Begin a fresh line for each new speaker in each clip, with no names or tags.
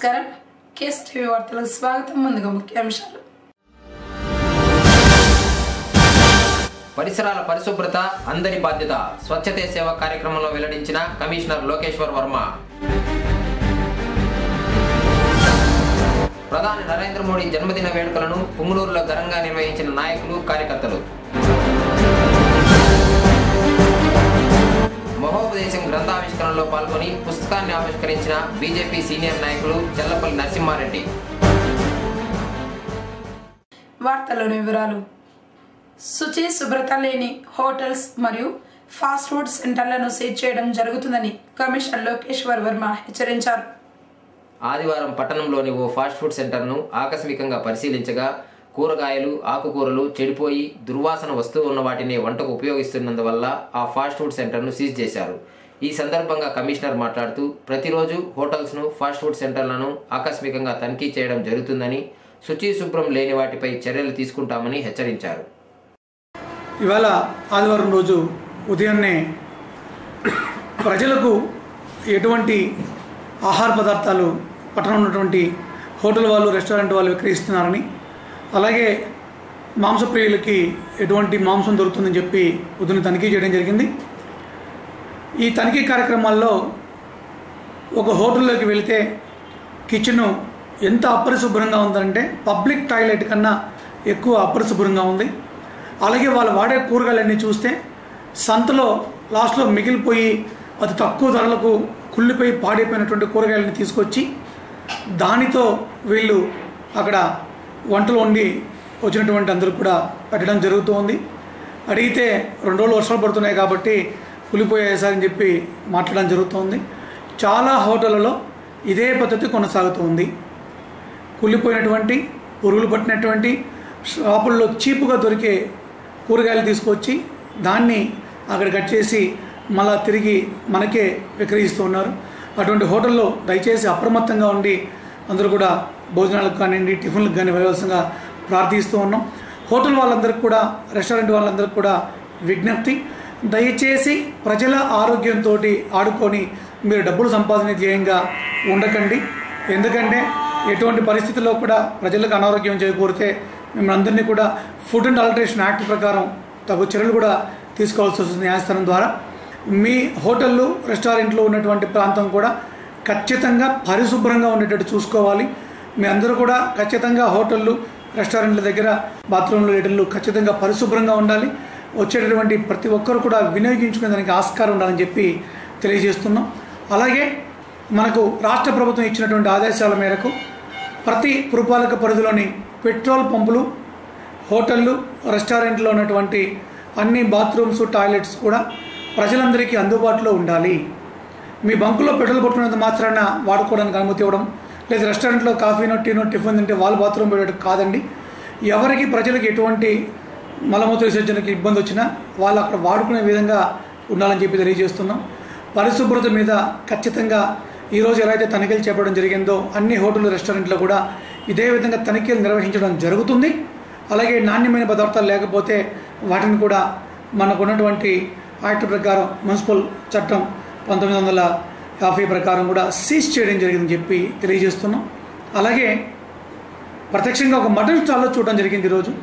నమస్కారం case TV వార్తలకు స్వాగతం ముందుగా ముఖ్యాంశాలు
పరిసరాల పరిశుభ్రత అందరి బాధ్యత స్వచ్ఛతే సేవ కార్యక్రమంలో వెల్లడించిన కమిషనర్ లోకేశ్వర్ వర్మ ప్రధాని నరేంద్ర మోడీ జన్మదిన వేడుకలను పుంగళూరులో ఘనంగా నిర్వహించిన నాయకులు కార్యకర్తలు మహోపదేశం గ్రంథావిష్కరణలో పాల్గొని పుస్తకాన్ని ఆవిష్కరించిన బీజేపీ సీనియర్ నాయకులు చెల్లపల్లి నరసింహారెడ్డి
వార్తల్లోని వివరాలు శుచి శుభ్రత లేని హోటల్స్ మరియు ఫాస్ట్ ఫుడ్ సెంటర్లను సీజ్ చేయడం జరుగుతుందని కమిషనర్ లోకేశ్వర్ వర్మ హెచ్చరించారు
ఆదివారం పట్టణంలోని ఓ ఫాస్ట్ ఫుడ్ సెంటర్ను ఆకస్మికంగా పరిశీలించగా కూరగాయలు ఆకుకూరలు చెడిపోయి దుర్వాసన వస్తూ ఉన్న వాటిని వంటకు ఉపయోగిస్తున్నందువల్ల ఆ ఫాస్ట్ ఫుడ్ సెంటర్ను సీజ్ చేశారు ఈ సందర్భంగా కమిషనర్ మాట్లాడుతూ ప్రతిరోజు హోటల్స్ను ఫాస్ట్ ఫుడ్ సెంటర్లను ఆకస్మికంగా తనిఖీ చేయడం జరుగుతుందని శుచి శుభ్రం లేని వాటిపై చర్యలు తీసుకుంటామని హెచ్చరించారు
ఇవాళ ఆదివారం రోజు ఉదయాన్నే ప్రజలకు ఎటువంటి ఆహార పదార్థాలు పట్టణంలో ఉన్నటువంటి హోటల్ వాళ్ళు రెస్టారెంట్ వాళ్ళు విక్రయిస్తున్నారని అలాగే మాంసప్రియులకి ఎటువంటి మాంసం దొరుకుతుందని చెప్పి ఉదయం తనిఖీ చేయడం జరిగింది ఈ తనిఖీ కార్యక్రమాల్లో ఒక హోటల్లోకి వెళితే కిచెన్ ఎంత అపరిశుభ్రంగా ఉందంటే పబ్లిక్ టాయిలెట్ కన్నా ఎక్కువ అపరిశుభ్రంగా ఉంది అలాగే వాళ్ళు వాడే కూరగాయలన్నీ చూస్తే సంతలో లాస్ట్లో మిగిలిపోయి అతి తక్కువ ధరలకు కుళ్ళిపోయి పాడైపోయినటువంటి కూరగాయలని తీసుకొచ్చి దానితో వీళ్ళు అక్కడ వంటలు వండి వచ్చినటువంటి అందరూ కూడా పెట్టడం జరుగుతూ ఉంది అడిగితే రెండు రోజులు వర్షాలు పడుతున్నాయి కాబట్టి కులిపోయాయి సార్ అని చెప్పి మాట్లాడడం జరుగుతుంది చాలా హోటళ్ళలో ఇదే పద్ధతి కొనసాగుతుంది కుళ్ళిపోయినటువంటి పురుగులు పట్టినటువంటి షాపుల్లో చీపుగా దొరికే కూరగాయలు తీసుకొచ్చి దాన్ని అక్కడ కట్ చేసి మళ్ళా తిరిగి మనకే విక్రయిస్తూ ఉన్నారు అటువంటి హోటల్లో దయచేసి అప్రమత్తంగా ఉండి అందరూ కూడా భోజనాలకు కానివ్వండి టిఫిన్లకు కానీ వెళ్ళవలసిందిగా ప్రార్థిస్తూ ఉన్నాం హోటల్ వాళ్ళందరికీ కూడా రెస్టారెంట్ వాళ్ళందరికీ కూడా విజ్ఞప్తి దయచేసి ప్రజల ఆరోగ్యంతో ఆడుకొని మీరు డబ్బులు సంపాదన ధ్యేయంగా ఉండకండి ఎందుకంటే ఎటువంటి పరిస్థితుల్లో కూడా ప్రజలకు అనారోగ్యం చేకూరితే మిమ్మల్ని అందరినీ కూడా ఫుడ్ అండ్ ఆల్టరేషన్ యాక్ట్ ప్రకారం తగు చర్యలు కూడా తీసుకోవాల్సి వస్తుంది న్యాయస్థానం ద్వారా మీ హోటళ్ళు రెస్టారెంట్లు ఉన్నటువంటి ప్రాంతం కూడా ఖచ్చితంగా పరిశుభ్రంగా ఉండేటట్టు చూసుకోవాలి మీ అందరూ కూడా ఖచ్చితంగా హోటళ్ళు రెస్టారెంట్ల దగ్గర బాత్రూంలు లీటర్లు ఖచ్చితంగా పరిశుభ్రంగా ఉండాలి వచ్చేటటువంటి ప్రతి ఒక్కరు కూడా వినియోగించుకునే దానికి ఆస్కారం ఉండాలని చెప్పి తెలియజేస్తున్నాం అలాగే మనకు రాష్ట్ర ప్రభుత్వం ఇచ్చినటువంటి ఆదేశాల మేరకు ప్రతి పురపాలక పరిధిలోని పెట్రోల్ పంపులు హోటళ్ళు రెస్టారెంట్లో ఉన్నటువంటి అన్ని బాత్రూమ్స్ టాయిలెట్స్ కూడా ప్రజలందరికీ అందుబాటులో ఉండాలి మీ బంకులో పెట్రోల్ పట్టుకున్నంత మాత్రాన వాడుకోవడానికి అనుమతి ఇవ్వడం లేదా రెస్టారెంట్లో కాఫీనో టీనో టిఫిన్ తింటే వాళ్ళు బాత్రూమ్ పెట్టడం కాదండి ఎవరికి ప్రజలకు ఎటువంటి మలమూత్ర విసర్జనకి ఇబ్బంది వచ్చినా వాళ్ళు అక్కడ వాడుకునే విధంగా ఉండాలని చెప్పి తెలియజేస్తున్నాం పరిశుభ్రత మీద ఖచ్చితంగా ఈరోజు ఎలా అయితే తనిఖీలు చేపట్టడం జరిగిందో అన్ని హోటల్ రెస్టారెంట్లో కూడా ఇదే విధంగా తనిఖీలు నిర్వహించడం జరుగుతుంది అలాగే నాణ్యమైన పదార్థాలు లేకపోతే వాటిని కూడా మనకు ఉన్నటువంటి యాక్ట్ ప్రకారం మున్సిపల్ చట్టం పంతొమ్మిది వందల యాభై ప్రకారం కూడా సీజ్ చేయడం జరిగిందని చెప్పి తెలియజేస్తున్నాం అలాగే ప్రత్యక్షంగా ఒక మటన్ స్టాల్లో చూడడం జరిగింది ఈరోజు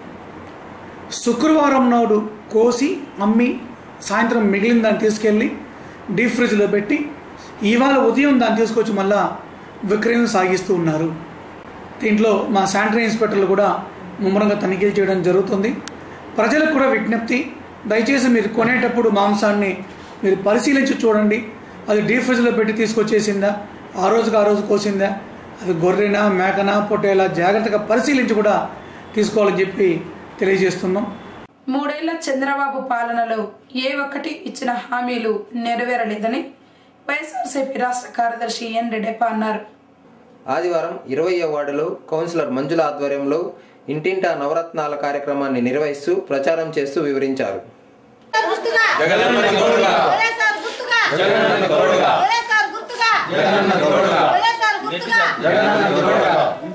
శుక్రవారం నాడు కోసి అమ్మి సాయంత్రం మిగిలిన దాన్ని తీసుకెళ్ళి డీప్ ఫ్రిడ్జ్లో పెట్టి ఇవాళ ఉదయం దాన్ని తీసుకొచ్చి మళ్ళా విక్రయం సాగిస్తూ ఉన్నారు దీంట్లో మా శానిటరీ ఇన్స్పెక్టర్లు కూడా ముమ్మరంగా తనిఖీలు చేయడం జరుగుతుంది ప్రజలకు కూడా విజ్ఞప్తి దయచేసి మీరు కొనేటప్పుడు మాంసాన్ని మీరు పరిశీలించి చూడండి అది డీప్ ఫ్రిడ్జ్లో పెట్టి తీసుకొచ్చేసిందా ఆ రోజుకి ఆ రోజు కోసిందా అది గొర్రెనా మేకనా పొట్టేలా జాగ్రత్తగా పరిశీలించి కూడా తీసుకోవాలని చెప్పి తెలియజేస్తున్నాం
మూడేళ్ల చంద్రబాబు పాలనలో ఏ ఒక్కటి ఇచ్చిన హామీలు నెరవేరలేదని వైఎస్ఆర్సీపీ రాష్ట్ర కార్యదర్శి ఎన్ రెడ్డప్ప అన్నారు
ఆదివారం ఇరవైవ వార్డులో కౌన్సిలర్ మంజుల ఆధ్వర్యంలో ఇంటింటా నవరత్నాల కార్యక్రమాన్ని నిర్వహిస్తూ ప్రచారం చేస్తూ వివరించారు
గుర్తుగా
జగనన్న తోడుగా
వైఎస్ఆర్ గుర్తుగా
జగనన్న తోడుగా
వైఎస్ఆర్ గుర్తుగా
జగనన్న తోడుగా
వైఎస్ఆర్ గుర్తుగా
జగనన్న తోడుగా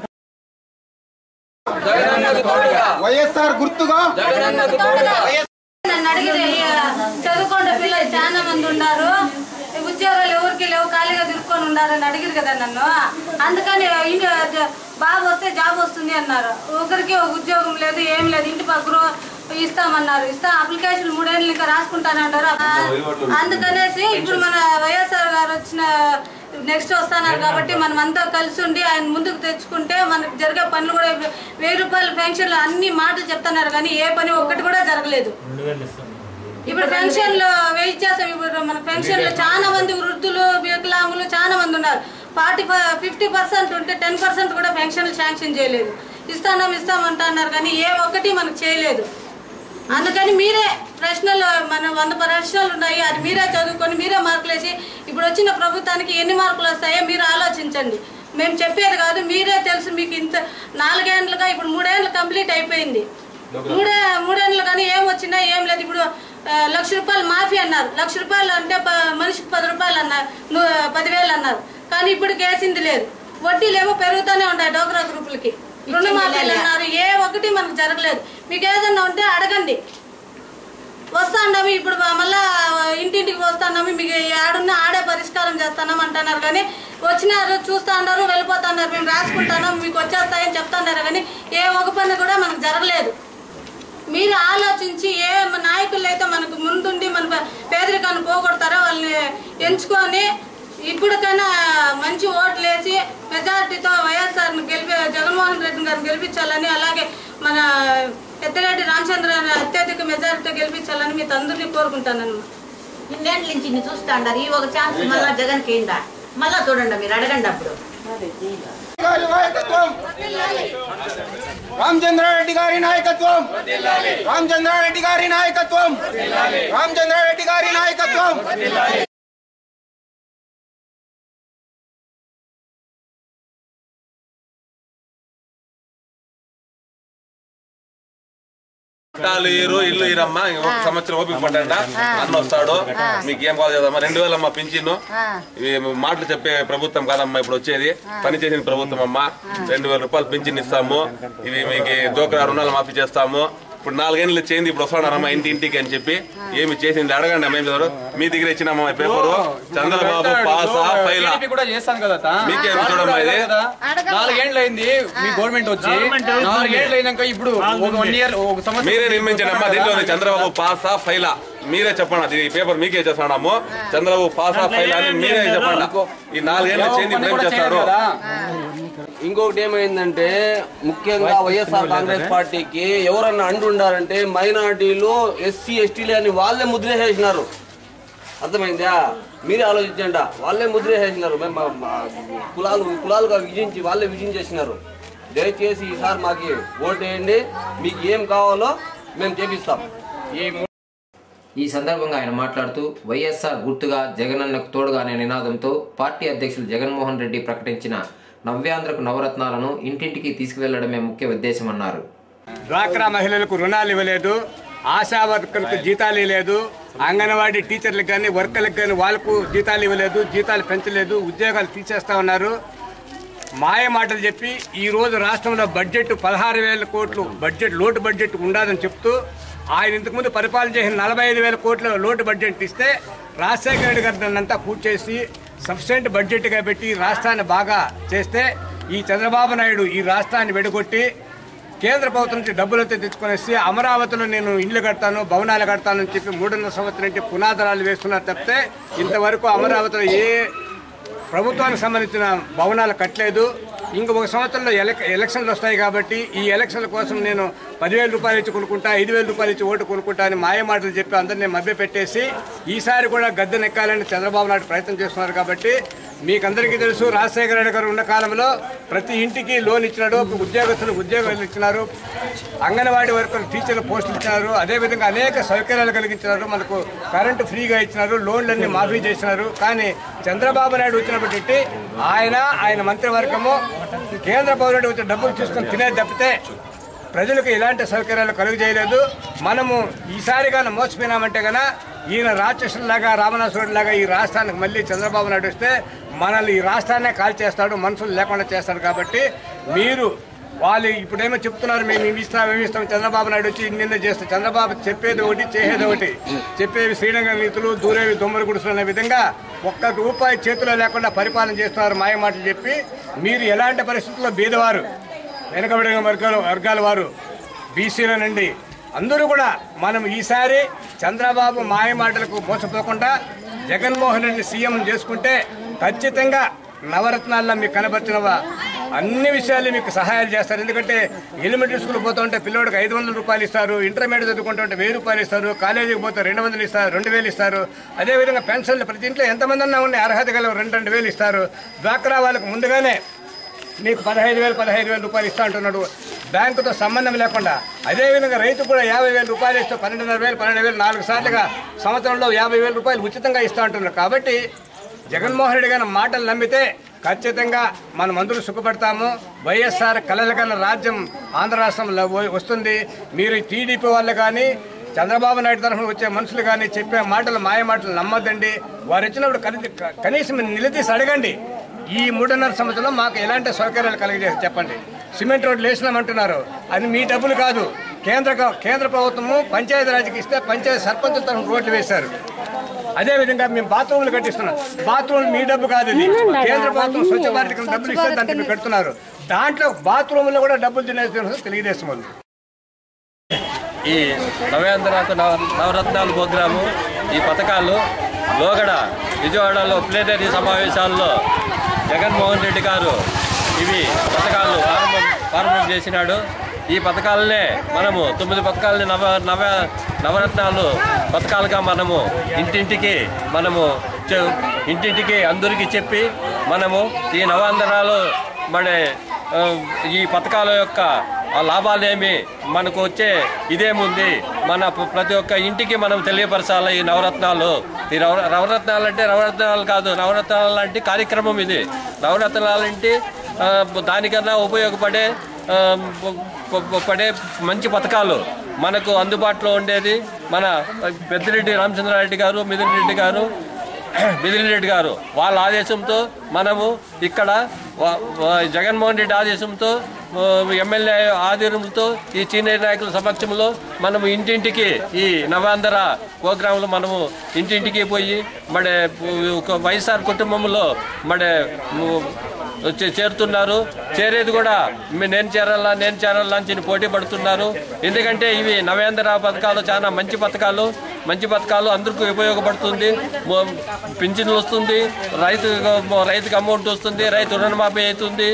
జగనన్న తోడుగా
వైఎస్ఆర్ గుర్తుగా
నన్ను అడిగితే చదువుకున్న పిల్లలు చాలా మంది ఉన్నారు ఈ ఉద్యోగాలు ఎవరికి లేవు ఖాళీగా తిరుక్కొని
చేసుకొని ఉన్నారని అడిగారు కదా నన్ను అందుకని ఇంటి బాబు వస్తే జాబ్ వస్తుంది అన్నారు ఒకరికి ఒక ఉద్యోగం లేదు ఏం లేదు ఇంటి పక్కన ఇస్తామన్నారు ఇస్తా అప్లికేషన్ మూడేళ్ళు ఇంకా రాసుకుంటానన్నారు అందుకనేసి ఇప్పుడు మన వైఎస్ఆర్ గారు వచ్చిన నెక్స్ట్ వస్తున్నారు కాబట్టి మనం అంతా కలిసి ఉండి ఆయన ముందుకు తెచ్చుకుంటే మనకు జరిగే పనులు కూడా ఇప్పుడు వెయ్యి రూపాయల పెన్షన్లు అన్ని మాటలు చెప్తున్నారు కానీ ఏ పని ఒక్కటి కూడా జరగలేదు ఇప్పుడు పెన్షన్లు వెయిట్ చేస్తాం ఇప్పుడు మన పెన్షన్లు చాలా మంది వృద్ధులు వికలాంగులు చాలా మంది ఉన్నారు ఫార్టీ ఫిఫ్టీ పర్సెంట్ ఉంటే టెన్ పర్సెంట్ కూడా పెన్షన్లు శాంక్షన్ చేయలేదు ఇస్తాం ఇస్తామంటున్నారు కానీ ఏ ఒక్కటి మనకు చేయలేదు అందుకని మీరే ప్రశ్నలు మన వంద ప్రశ్నలు ఉన్నాయి అది మీరే చదువుకొని మీరే మార్కులు వేసి ఇప్పుడు వచ్చిన ప్రభుత్వానికి ఎన్ని మార్కులు వస్తాయో మీరు ఆలోచించండి మేము చెప్పేది కాదు మీరే తెలుసు మీకు ఇంత నాలుగేండ్లుగా ఇప్పుడు మూడేండ్లు కంప్లీట్ అయిపోయింది మూడే మూడేండ్లు కానీ ఏం వచ్చినా ఏం లేదు ఇప్పుడు ఆ, లక్ష రూపాయలు మాఫీ అన్నారు లక్ష రూపాయలు అంటే ప- మనిషికి పది రూపాయలు అన్నారు ను- పదివేలు అన్నారు కానీ ఇప్పుడు కేసింది లేదు వడ్డీలేమో పెరుగుతూనే ఉంటాయి డోక్రా గ్రూపులకి రుణమాఫీలు అన్నారు ఏ ఒక్కటి మనకు జరగలేదు మీకు ఏదన్నా ఉంటే అడగండి వస్తాండమి ఇప్పుడు మళ్ళా ఇంటింటికి వస్తాండమి మీకు ఆడున్న ఆడే పరిష్కారం చేస్తాం అంటున్నారు కానీ వచ్చినారు చూస్తాండారు వెళ్ళిపోతున్నారు మేము రాసుకుంటాను మీకు వచ్చేస్తాయని చెప్తున్నారు కానీ ఏ ఒక పని కూడా మనకు జరగలేదు మీరు ఆలోచించి ఏ నాయకులు అయితే మనకు ముందుండి మన పే- పేదరికాన్ని పోగొడతారో వాళ్ళని ఎంచుకొని ఇప్పటికైనా మంచి ఓట్లు వేసి మెజారిటీతో వైఎస్ఆర్ని గెలిపి జగన్మోహన్ రెడ్డి గారిని గెలిపించాలని అలాగే మన పెద్దరెడ్డి రామచంద్ర అత్యధిక మెజారిటీతో గెలిపించాలని మీ అందరినీ కోరుకుంటానన్నమాట
ఇన్నేళ్ళ నుంచి ఇన్ని చూస్తా ఉండారు ఈ ఒక ఛాన్స్ మళ్ళా జగన్ కింద మళ్ళా చూడండి మీరు అడగండి అప్పుడు
గారి నాయకత్వం రామచంద్రారెడ్డి గారి నాయకత్వం రామచంద్రారెడ్డి గారి నాయకత్వం రామచంద్రారెడ్డి గారి నాయకత్వం
పట్టాలు ఇరు ఇల్లు ఇరమ్మా ఇంక ఒక సంవత్సరం ఓపిక పడ్డా అన్న వస్తాడు మీకు ఏం కావాలి చేద్దామా రెండు వేలమ్మా పింఛను ఇవి మాటలు చెప్పే ప్రభుత్వం కాదమ్మా ఇప్పుడు వచ్చేది పని చేసిన ప్రభుత్వం అమ్మా రెండు వేల రూపాయలు పింఛన్ ఇస్తాము ఇవి మీకు డోక్రా రుణాలు మాఫీ చేస్తాము ఇప్పుడు నాలుగేళ్ళు చేయింది ఇప్పుడు వస్తున్నారమ్మా ఇంటి ఇంటికి అని చెప్పి ఏమి చేసింది అడగండి అమ్మా ఏం చదవరు మీ దగ్గర ఇచ్చినామా ఈ పేపరు చంద్రబాబు పాసా ఫైలా
టీడీపీ కూడా చేస్తాను కదా తా.
మీకేం చూడమ్మా ఇది
నాలుగేండ్లు అయింది మీ గవర్నమెంట్ వచ్చి నాలుగేండ్లు అయినాక ఇప్పుడు ఒక వన్ ఇయర్ ఒక సంవత్సరం
మీరే నిర్మించండి అమ్మా దీంట్లో ఉంది చంద్రబాబు పాసా ఫైలా మీరే చెప్పండి అది ఈ పేపర్ మీకే చేస్తాడము చంద్రబాబు పాసా ఫైలా అని మీరే చెప్పండి ఈ నాలుగేళ్ళు చేంది ఇప్పుడు ఏం చేస్తాడు
కదా
ఇంకొకటి ఏమైందంటే ముఖ్యంగా వైఎస్ఆర్ కాంగ్రెస్ పార్టీకి ఎవరన్నా అంటుండారంటే మైనార్టీలు ఎస్సీ ఎస్టీలు అని వాళ్ళే ముద్రేసేసినారు అర్థమైందా మీరే ఆలోచించండి వాళ్ళే ముద్రేసేసినారు మేము మా- మా కులాలు కులాలుగా విభజించి వాళ్ళే విభజించేసినారు దయచేసి ఈసారి మాకు ఓటు వేయండి మీకు ఏం కావాలో మేము చేపిస్తాం
ఈ
ఈ సందర్భంగా ఆయన మాట్లాడుతూ వైఎస్ఆర్ గుర్తుగా జగనన్నకు తోడుగా అనే నినాదంతో పార్టీ అధ్యక్షులు జగన్మోహన్ రెడ్డి ప్రకటించిన నవ్యాంధ్రకు నవరత్నాలను ఇంటింటికి తీసుకువెళ్లడమే ముఖ్య ఉద్దేశమన్నారు
డ్వాక్రా మహిళలకు రుణాలు ఇవ్వలేదు ఆశా వర్కర్లకు జీతాలు ఇవ్వలేదు అంగన్వాడీ టీచర్లకు కానీ వర్కర్లకు కానీ వాళ్ళకు జీతాలు ఇవ్వలేదు జీతాలు పెంచలేదు ఉద్యోగాలు తీసేస్తా ఉన్నారు మాయ మాటలు చెప్పి ఈ రోజు రాష్ట్రంలో బడ్జెట్ పదహారు వేల కోట్లు బడ్జెట్ లోటు బడ్జెట్ ఉండదని చెప్తూ ఆయన ఇంతకుముందు పరిపాలన చేసిన నలభై ఐదు వేల కోట్ల లోటు బడ్జెట్ ఇస్తే రాజశేఖర రెడ్డి గారు దాన్ని అంతా పూర్తి చేసి సబ్స్టెంట్ బడ్జెట్గా పెట్టి రాష్ట్రాన్ని బాగా చేస్తే ఈ చంద్రబాబు నాయుడు ఈ రాష్ట్రాన్ని వెడగొట్టి కేంద్ర ప్రభుత్వం నుంచి డబ్బులతో తెచ్చుకునేసి అమరావతిలో నేను ఇల్లు కడతాను భవనాలు కడతాను అని చెప్పి మూడున్నర సంవత్సరం నుంచి పునాదరాలు వేస్తున్నారు తప్పితే ఇంతవరకు అమరావతిలో ఏ ప్రభుత్వానికి సంబంధించిన భవనాలు కట్టలేదు ఇంక ఒక సంవత్సరంలో ఎలక్ ఎలక్షన్లు వస్తాయి కాబట్టి ఈ ఎలక్షన్ల కోసం నేను పదివేల రూపాయలు ఇచ్చి కొనుక్కుంటా ఐదు వేల రూపాయలు ఇచ్చి ఓటు కొనుక్కుంటా అని మాయ మాటలు చెప్పి అందరినీ మభ్య పెట్టేసి ఈసారి కూడా గద్దె నెక్కాలని చంద్రబాబు నాయుడు ప్రయత్నం చేస్తున్నారు కాబట్టి మీకందరికీ తెలుసు రాజశేఖర రెడ్డి గారు ఉన్న కాలంలో ప్రతి ఇంటికి లోన్ ఇచ్చినాడు ఉద్యోగస్తులకు ఉద్యోగాలు ఇచ్చినారు అంగన్వాడీ వర్కర్లు టీచర్ల పోస్టులు ఇచ్చినారు అదేవిధంగా అనేక సౌకర్యాలు కలిగించినారు మనకు కరెంటు ఫ్రీగా ఇచ్చినారు లోన్లన్నీ మాఫీ చేసినారు కానీ చంద్రబాబు నాయుడు వచ్చినప్పటి ఆయన ఆయన మంత్రివర్గము కేంద్ర పౌరుడు వచ్చే డబ్బులు తీసుకొని తినేది తప్పితే ప్రజలకు ఎలాంటి సౌకర్యాలు కలుగు చేయలేదు మనము ఈసారి కానీ మోసపోయినామంటే గన ఈయన రాక్షసులాగా రామనాసురుడిలాగా ఈ రాష్ట్రానికి మళ్ళీ చంద్రబాబు నాయుడు వస్తే మనల్ని ఈ రాష్ట్రాన్నే కాల్ చేస్తాడు మనుషులు లేకుండా చేస్తాడు కాబట్టి మీరు వాళ్ళు ఇప్పుడేమో చెప్తున్నారు మేము ఇవి ఇస్తాం ఇవి ఇస్తాం చంద్రబాబు నాయుడు వచ్చి నిన్న చేస్తాం చంద్రబాబు చెప్పేది ఒకటి చేసేది ఒకటి చెప్పేవి శ్రీరంగ నీతులు దూరేవి దొమ్మరి గుడుసులు అనే విధంగా ఒక్క రూపాయి చేతిలో లేకుండా పరిపాలన చేస్తున్నారు మాయ మాటలు చెప్పి మీరు ఎలాంటి పరిస్థితుల్లో బీదవారు వెనుకబడిన వర్గాల వర్గాల వారు బీసీల నుండి అందరూ కూడా మనం ఈసారి చంద్రబాబు మాయ మాటలకు మోసపోకుండా జగన్మోహన్ రెడ్డి సీఎం చేసుకుంటే ఖచ్చితంగా నవరత్నాల్లో మీకు కనబర్చిన అన్ని విషయాలు మీకు సహాయాలు చేస్తారు ఎందుకంటే ఎలిమెంటరీ స్కూల్ పోతుంటే పిల్లోడికి ఐదు వందల రూపాయలు ఇస్తారు ఇంటర్మీడియట్ చదువుకుంటుంటే వెయ్యి రూపాయలు ఇస్తారు కాలేజీకి పోతే రెండు వందలు ఇస్తారు రెండు వేలు ఇస్తారు అదేవిధంగా పెన్షన్లు ప్రతి ఇంట్లో ఎంతమంది ఉన్నా ఉన్నాయి అర్హత గల రెండు రెండు వేలు ఇస్తారు డ్వాక్రా వాళ్ళకు ముందుగానే నీకు పదహైదు వేలు పదహైదు వేల రూపాయలు ఇస్తా అంటున్నాడు బ్యాంకుతో సంబంధం లేకుండా అదేవిధంగా రైతు కూడా యాభై వేల రూపాయలు ఇస్తూ పన్నెండున్నర వేలు పన్నెండు వేలు నాలుగు సార్లుగా సంవత్సరంలో యాభై వేల రూపాయలు ఉచితంగా ఇస్తా అంటున్నారు కాబట్టి జగన్మోహన్ రెడ్డి గారి మాటలు నమ్మితే ఖచ్చితంగా మనం అందరూ సుఖపడతాము వైఎస్ఆర్ కలల కన్నా రాజ్యం ఆంధ్ర రాష్ట్రంలో వ- వస్తుంది మీరు టీడీపీ వాళ్ళు కానీ చంద్రబాబు నాయుడు తరఫున వచ్చే మనుషులు కానీ చెప్పే మాటలు మాయ మాటలు నమ్మొద్దండి వారు వచ్చినప్పుడు కని- కనీసం నిలదీసి అడగండి ఈ మూడున్నర సంవత్సరంలో మాకు ఎలాంటి సౌకర్యాలు కలిగజేసి చెప్పండి సిమెంట్ రోడ్లు వేసినామంటున్నారు అది మీ డబ్బులు కాదు కేంద్ర కేంద్ర ప్రభుత్వము పంచాయతీరాజ్కి ఇస్తే పంచాయతీ సర్పంచుల తరఫున రోడ్లు వేశారు అదే విధంగా మేము బాత్రూమ్లు కట్టిస్తున్నాం బాత్రూమ్ మీ డబ్బు కాదు ఇది కేంద్ర ప్రభుత్వం స్వచ్ఛ భారత్ కింద డబ్బులు ఇస్తే దాంట్లో మీరు కడుతున్నారు దాంట్లో బాత్రూమ్లో కూడా డబ్బులు తినేస్తున్నారు తెలుగుదేశం వాళ్ళు
ఈ నవేంద్రనాథ్ నవ నవరత్నాలు ప్రోగ్రాము ఈ పథకాలు లోగడ విజయవాడలో ప్లేనరీ సమావేశాల్లో జగన్మోహన్ రెడ్డి గారు ఇవి పథకాలు ప్రారంభం ప్రారంభం చేసినాడు ఈ పథకాలనే మనము తొమ్మిది పథకాలని నవ నవ నవరత్నాలు పథకాలుగా మనము ఇంటింటికి మనము చె- ఇంటింటికి అందరికీ చెప్పి మనము ఈ నవాంధ్రాలు మన ఆ, ఈ పథకాల యొక్క ఆ లాభాలేమి మనకు వచ్చే ఇదేముంది మన ప్ర- ప్రతి ఒక్క ఇంటికి మనం తెలియపరచాలి ఈ నవరత్నాలు ఈ నవ నవరత్నాలు అంటే నవరత్నాలు కాదు నవరత్నాలు లాంటి కార్యక్రమం ఇది నవరత్నాలు అంటే ఆ, దానికన్నా ఉపయోగపడే ఆ, ప- ప- పడే మంచి పథకాలు మనకు అందుబాటులో ఉండేది మన పెద్దిరెడ్డి రామచంద్రారెడ్డి గారు మిథున్ రెడ్డి గారు మిథున్ రెడ్డి గారు వాళ్ళ ఆదేశంతో మనము ఇక్కడ వ- వ- జగన్మోహన్ రెడ్డి ఆదేశంతో ఆ, ఎమ్మెల్యే ఆధ్వర్యంతో ఈ సీనియర్ నాయకుల సమక్షంలో మనము ఇంటింటికి ఈ నవాంధ్ర ప్రోగ్రాంలు మనము ఇంటింటికి పోయి మరి ఒక వైఎస్ఆర్ కుటుంబంలో మరి వచ్చి చేరుతున్నారు చేరేది కూడా మీ- నేను చేరాలా నేను చేరాలా అని చెప్పి పోటీ పడుతున్నారు ఎందుకంటే ఇవి నవేంద్ర పథకాలు చాలా మంచి పథకాలు మంచి పథకాలు అందరికీ ఉపయోగపడుతుంది మో- పింఛన్లు వస్తుంది రైతు రైతుకి అమౌంట్ వస్తుంది రైతు రుణమాఫీ అవుతుంది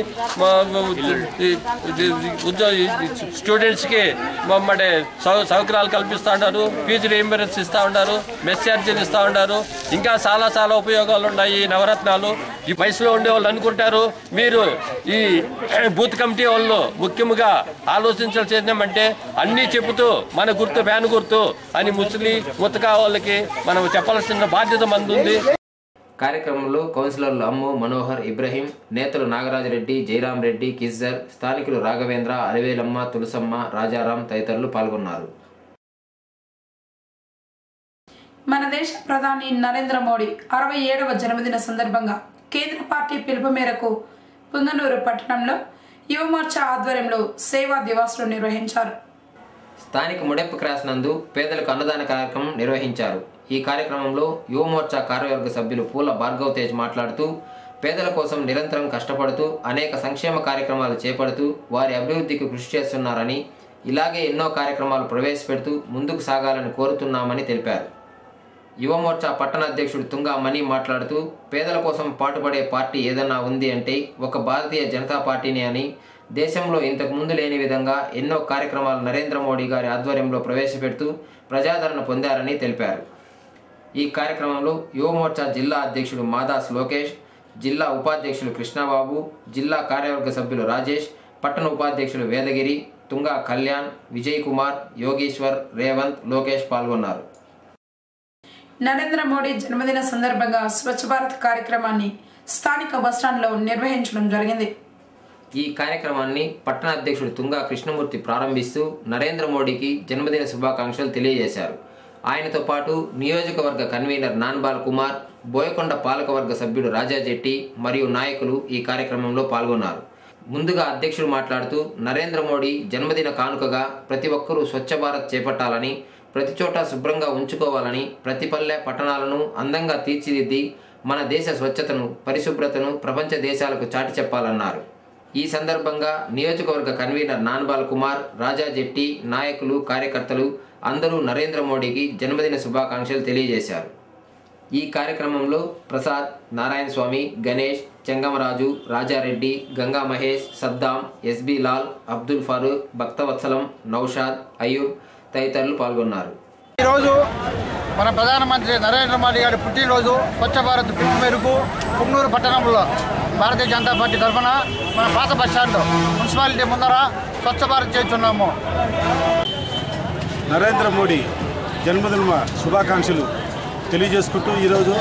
ఉద్యోగి స్టూడెంట్స్కి మరి సౌ- సౌకర్యాలు కల్పిస్తూ ఉన్నారు ఫీజు రీఎంబర్స్ ఇస్తూ ఉన్నారు మెస్ ఛార్జీలు ఇస్తూ ఉన్నారు ఇంకా చాలా చాలా ఉపయోగాలు ఉన్నాయి ఈ నవరత్నాలు ఈ వయసులో ఉండే వాళ్ళు అనుకుంటారు మీరు ఈ బూత్ కమిటీ వాళ్ళు ముఖ్యంగా ఆలోచించాల్సి ఏంటంటే అన్నీ చెబుతూ మన గుర్తు ఫ్యాన్ గుర్తు అని ముసలి ముతకా వాళ్ళకి మనం చెప్పాల్సిన బాధ్యత మంది
కార్యక్రమంలో కౌన్సిలర్లు అమ్ము మనోహర్ ఇబ్రహీం నేతలు నాగరాజరెడ్డి జయరాం రెడ్డి కిజ్జర్ స్థానికులు రాఘవేంద్ర అలివేలమ్మ తులసమ్మ రాజారాం తదితరులు పాల్గొన్నారు
మన దేశ ప్రధాని నరేంద్ర మోడీ అరవై ఏడవ జన్మదిన సందర్భంగా కేంద్ర పార్టీ పిలుపు మేరకు పుంగనూరు పట్టణంలో యువమోర్చా ఆధ్వర్యంలో సేవా దివాసులు నిర్వహించారు
స్థానిక ముడెప్పు క్రాస్ నందు పేదలకు అన్నదాన కార్యక్రమం నిర్వహించారు ఈ కార్యక్రమంలో యువమోర్చా కార్యవర్గ సభ్యులు పూల భార్గవ్ తేజ్ మాట్లాడుతూ పేదల కోసం నిరంతరం కష్టపడుతూ అనేక సంక్షేమ కార్యక్రమాలు చేపడుతూ వారి అభివృద్ధికి కృషి చేస్తున్నారని ఇలాగే ఎన్నో కార్యక్రమాలు ప్రవేశపెడుతూ ముందుకు సాగాలని కోరుతున్నామని తెలిపారు యువమోర్చా పట్టణ అధ్యక్షుడు తుంగా మణి మాట్లాడుతూ పేదల కోసం పాటుపడే పార్టీ ఏదన్నా ఉంది అంటే ఒక భారతీయ జనతా పార్టీని అని దేశంలో ఇంతకు ముందు లేని విధంగా ఎన్నో కార్యక్రమాలు నరేంద్ర మోడీ గారి ఆధ్వర్యంలో ప్రవేశపెడుతూ ప్రజాదరణ పొందారని తెలిపారు ఈ కార్యక్రమంలో యువమోర్చా జిల్లా అధ్యక్షుడు మాదాస్ లోకేష్ జిల్లా ఉపాధ్యక్షులు కృష్ణబాబు జిల్లా కార్యవర్గ సభ్యులు రాజేష్ పట్టణ ఉపాధ్యక్షులు వేదగిరి తుంగా కళ్యాణ్ విజయ్ కుమార్ యోగేశ్వర్ రేవంత్ లోకేష్ పాల్గొన్నారు
నరేంద్ర మోడీ జన్మదిన సందర్భంగా స్వచ్ఛ భారత్ కార్యక్రమాన్ని స్థానిక బస్టాండ్లో నిర్వహించడం జరిగింది
ఈ కార్యక్రమాన్ని పట్టణ అధ్యక్షుడు తుంగా కృష్ణమూర్తి ప్రారంభిస్తూ నరేంద్ర మోడీకి జన్మదిన శుభాకాంక్షలు తెలియజేశారు ఆయనతో పాటు నియోజకవర్గ కన్వీనర్ నాన్బాల్ కుమార్ బోయకొండ పాలకవర్గ సభ్యుడు రాజా జెట్టి మరియు నాయకులు ఈ కార్యక్రమంలో పాల్గొన్నారు ముందుగా అధ్యక్షుడు మాట్లాడుతూ నరేంద్ర మోడీ జన్మదిన కానుకగా ప్రతి ఒక్కరూ స్వచ్ఛ భారత్ చేపట్టాలని ప్రతి చోట శుభ్రంగా ఉంచుకోవాలని ప్రతి పల్లె పట్టణాలను అందంగా తీర్చిదిద్ది మన దేశ స్వచ్ఛతను పరిశుభ్రతను ప్రపంచ దేశాలకు చాటి చెప్పాలన్నారు ఈ సందర్భంగా నియోజకవర్గ కన్వీనర్ నాన్బాల్ కుమార్ రాజా జెట్టి నాయకులు కార్యకర్తలు అందరూ నరేంద్ర మోడీకి జన్మదిన శుభాకాంక్షలు తెలియజేశారు ఈ కార్యక్రమంలో ప్రసాద్ నారాయణ స్వామి గణేష్ చెంగమరాజు రాజారెడ్డి గంగా మహేష్ సద్దాం ఎస్బి లాల్ అబ్దుల్ ఫారూక్ భక్తవత్సలం నౌషాద్ అయ్యూబ్ తదితరులు పాల్గొన్నారు
ఈరోజు మన ప్రధానమంత్రి నరేంద్ర మోడీ గారి పుట్టినరోజు స్వచ్ఛ భారత్ పిలుపు మేరకు పుంగనూరు పట్టణంలో భారతీయ జనతా పార్టీ తరఫున మన పాత బస్టాండ్ మున్సిపాలిటీ ముందర స్వచ్ఛ భారత్ చేస్తున్నాము
నరేంద్ర మోడీ జన్మదిన శుభాకాంక్షలు తెలియజేసుకుంటూ ఈరోజు